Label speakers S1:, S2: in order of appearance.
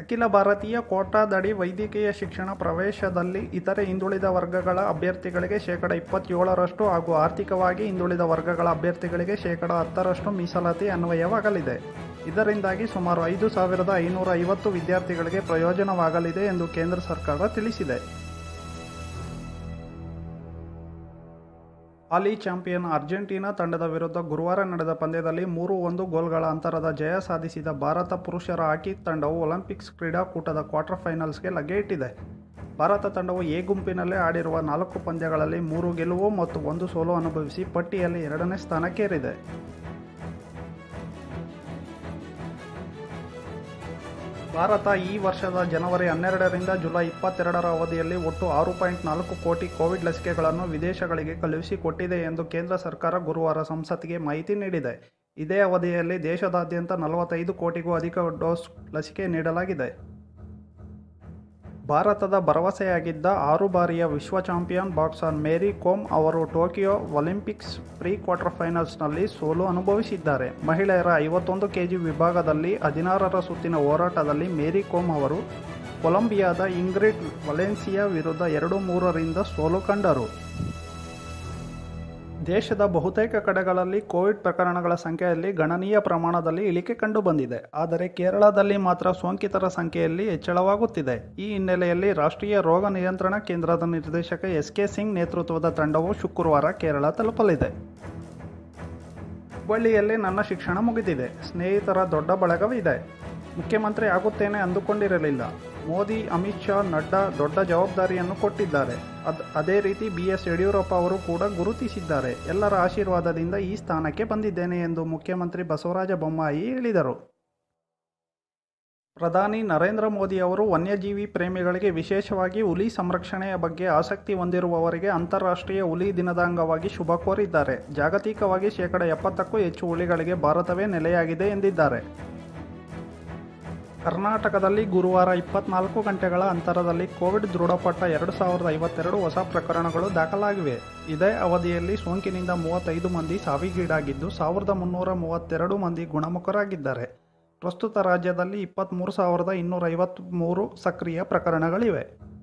S1: ಅಖಿಲ ಭಾರತೀಯ ಕೋಟಾದಡಿ ವೈದ್ಯಕೀಯ ಶಿಕ್ಷಣ ಪ್ರವೇಶದಲ್ಲಿ ಇತರೆ ಹಿಂದುಳಿದ ವರ್ಗಗಳ ಅಭ್ಯರ್ಥಿಗಳಿಗೆ ಶೇಕಡ ಇಪ್ಪತ್ತೇಳರಷ್ಟು ಹಾಗೂ ಆರ್ಥಿಕವಾಗಿ ಹಿಂದುಳಿದ ವರ್ಗಗಳ ಅಭ್ಯರ್ಥಿಗಳಿಗೆ ಶೇಕಡ ಹತ್ತರಷ್ಟು ಮೀಸಲಾತಿ ಅನ್ವಯವಾಗಲಿದೆ ಇದರಿಂದಾಗಿ ಸುಮಾರು ಐದು ಸಾವಿರದ ಐನೂರ ಐವತ್ತು ವಿದ್ಯಾರ್ಥಿಗಳಿಗೆ ಪ್ರಯೋಜನವಾಗಲಿದೆ ಎಂದು ಕೇಂದ್ರ ಸರ್ಕಾರ ತಿಳಿಸಿದೆ ಹಾಲಿ ಚಾಂಪಿಯನ್ ಅರ್ಜೆಂಟೀನಾ ತಂಡದ ವಿರುದ್ಧ ಗುರುವಾರ ನಡೆದ ಪಂದ್ಯದಲ್ಲಿ ಮೂರು ಒಂದು ಗೋಲ್ಗಳ ಅಂತರದ ಜಯ ಸಾಧಿಸಿದ ಭಾರತ ಪುರುಷರ ಹಾಕಿ ತಂಡವು ಒಲಿಂಪಿಕ್ಸ್ ಕ್ರೀಡಾಕೂಟದ ಕ್ವಾರ್ಟರ್ ಫೈನಲ್ಸ್ಗೆ ಲಗ್ಗೆ ಇಟ್ಟಿದೆ ಭಾರತ ತಂಡವು ಎ ಗುಂಪಿನಲ್ಲೇ ಆಡಿರುವ ನಾಲ್ಕು ಪಂದ್ಯಗಳಲ್ಲಿ ಮೂರು ಗೆಲುವು ಮತ್ತು ಒಂದು ಸೋಲು ಅನುಭವಿಸಿ ಪಟ್ಟಿಯಲ್ಲಿ ಎರಡನೇ ಸ್ಥಾನಕ್ಕೇರಿದೆ ಭಾರತ ಈ ವರ್ಷದ ಜನವರಿ ಹನ್ನೆರಡರಿಂದ ಜುಲೈ ಇಪ್ಪತ್ತೆರಡರ ಅವಧಿಯಲ್ಲಿ ಒಟ್ಟು ಆರು ಪಾಯಿಂಟ್ ನಾಲ್ಕು ಕೋಟಿ ಕೋವಿಡ್ ಲಸಿಕೆಗಳನ್ನು ವಿದೇಶಗಳಿಗೆ ಕಳುಹಿಸಿಕೊಟ್ಟಿದೆ ಎಂದು ಕೇಂದ್ರ ಸರ್ಕಾರ ಗುರುವಾರ ಸಂಸತ್ತಿಗೆ ಮಾಹಿತಿ ನೀಡಿದೆ ಇದೇ ಅವಧಿಯಲ್ಲಿ ದೇಶದಾದ್ಯಂತ ನಲವತ್ತೈದು ಕೋಟಿಗೂ ಅಧಿಕ ಡೋಸ್ ಲಸಿಕೆ ನೀಡಲಾಗಿದೆ ಭಾರತದ ಭರವಸೆಯಾಗಿದ್ದ ಆರು ಬಾರಿಯ ವಿಶ್ವ ಚಾಂಪಿಯನ್ ಬಾಕ್ಸರ್ ಮೇರಿ ಕೋಮ್ ಅವರು ಟೋಕಿಯೋ ಒಲಿಂಪಿಕ್ಸ್ ಪ್ರೀ ಕ್ವಾರ್ಟರ್ ಫೈನಲ್ಸ್ನಲ್ಲಿ ಸೋಲು ಅನುಭವಿಸಿದ್ದಾರೆ ಮಹಿಳೆಯರ ಐವತ್ತೊಂದು ಕೆಜಿ ವಿಭಾಗದಲ್ಲಿ ಹದಿನಾರರ ಸುತ್ತಿನ ಹೋರಾಟದಲ್ಲಿ ಮೇರಿ ಕೋಮ್ ಅವರು ಕೊಲಂಬಿಯಾದ ಇಂಗ್ರಿಡ್ ವಲೆನ್ಸಿಯಾ ವಿರುದ್ಧ ಎರಡು ಮೂರರಿಂದ ಸೋಲು ಕಂಡರು ದೇಶದ ಬಹುತೇಕ ಕಡೆಗಳಲ್ಲಿ ಕೋವಿಡ್ ಪ್ರಕರಣಗಳ ಸಂಖ್ಯೆಯಲ್ಲಿ ಗಣನೀಯ ಪ್ರಮಾಣದಲ್ಲಿ ಇಳಿಕೆ ಕಂಡುಬಂದಿದೆ ಆದರೆ ಕೇರಳದಲ್ಲಿ ಮಾತ್ರ ಸೋಂಕಿತರ ಸಂಖ್ಯೆಯಲ್ಲಿ ಹೆಚ್ಚಳವಾಗುತ್ತಿದೆ ಈ ಹಿನ್ನೆಲೆಯಲ್ಲಿ ರಾಷ್ಟ್ರೀಯ ರೋಗ ನಿಯಂತ್ರಣ ಕೇಂದ್ರದ ನಿರ್ದೇಶಕ ಎಸ್ ಕೆ ಸಿಂಗ್ ನೇತೃತ್ವದ ತಂಡವು ಶುಕ್ರವಾರ ಕೇರಳ ತಲುಪಲಿದೆ ಹುಬ್ಬಳ್ಳಿಯಲ್ಲಿ ನನ್ನ ಶಿಕ್ಷಣ ಮುಗಿದಿದೆ ಸ್ನೇಹಿತರ ದೊಡ್ಡ ಬಳಗವಿದೆ ಮುಖ್ಯಮಂತ್ರಿ ಆಗುತ್ತೇನೆ ಅಂದುಕೊಂಡಿರಲಿಲ್ಲ ಮೋದಿ ಅಮಿತ್ ಶಾ ನಡ್ಡಾ ದೊಡ್ಡ ಜವಾಬ್ದಾರಿಯನ್ನು ಕೊಟ್ಟಿದ್ದಾರೆ ಅದ್ ಅದೇ ರೀತಿ ಬಿ ಎಸ್ ಯಡಿಯೂರಪ್ಪ ಅವರು ಕೂಡ ಗುರುತಿಸಿದ್ದಾರೆ ಎಲ್ಲರ ಆಶೀರ್ವಾದದಿಂದ ಈ ಸ್ಥಾನಕ್ಕೆ ಬಂದಿದ್ದೇನೆ ಎಂದು ಮುಖ್ಯಮಂತ್ರಿ ಬಸವರಾಜ ಬೊಮ್ಮಾಯಿ ಹೇಳಿದರು ಪ್ರಧಾನಿ ನರೇಂದ್ರ ಮೋದಿ ಅವರು ವನ್ಯಜೀವಿ ಪ್ರೇಮಿಗಳಿಗೆ ವಿಶೇಷವಾಗಿ ಹುಲಿ ಸಂರಕ್ಷಣೆಯ ಬಗ್ಗೆ ಆಸಕ್ತಿ ಹೊಂದಿರುವವರಿಗೆ ಅಂತಾರಾಷ್ಟ್ರೀಯ ಹುಲಿ ದಿನದ ಅಂಗವಾಗಿ ಶುಭ ಕೋರಿದ್ದಾರೆ ಜಾಗತಿಕವಾಗಿ ಶೇಕಡ ಎಪ್ಪತ್ತಕ್ಕೂ ಹೆಚ್ಚು ಹುಲಿಗಳಿಗೆ ಭಾರತವೇ ನೆಲೆಯಾಗಿದೆ ಎಂದಿದ್ದಾರೆ ಕರ್ನಾಟಕದಲ್ಲಿ ಗುರುವಾರ ಇಪ್ಪತ್ನಾಲ್ಕು ಗಂಟೆಗಳ ಅಂತರದಲ್ಲಿ ಕೋವಿಡ್ ದೃಢಪಟ್ಟ ಎರಡು ಸಾವಿರದ ಐವತ್ತೆರಡು ಹೊಸ ಪ್ರಕರಣಗಳು ದಾಖಲಾಗಿವೆ ಇದೇ ಅವಧಿಯಲ್ಲಿ ಸೋಂಕಿನಿಂದ ಮೂವತ್ತೈದು ಮಂದಿ ಸಾವಿಗೀಡಾಗಿದ್ದು ಸಾವಿರದ ಮುನ್ನೂರ ಮೂವತ್ತೆರಡು ಮಂದಿ ಗುಣಮುಖರಾಗಿದ್ದಾರೆ ಪ್ರಸ್ತುತ ರಾಜ್ಯದಲ್ಲಿ ಇಪ್ಪತ್ತ್ಮೂರು ಸಾವಿರದ ಇನ್ನೂರ ಐವತ್ತ್ಮೂರು ಸಕ್ರಿಯ ಪ್ರಕರಣಗಳಿವೆ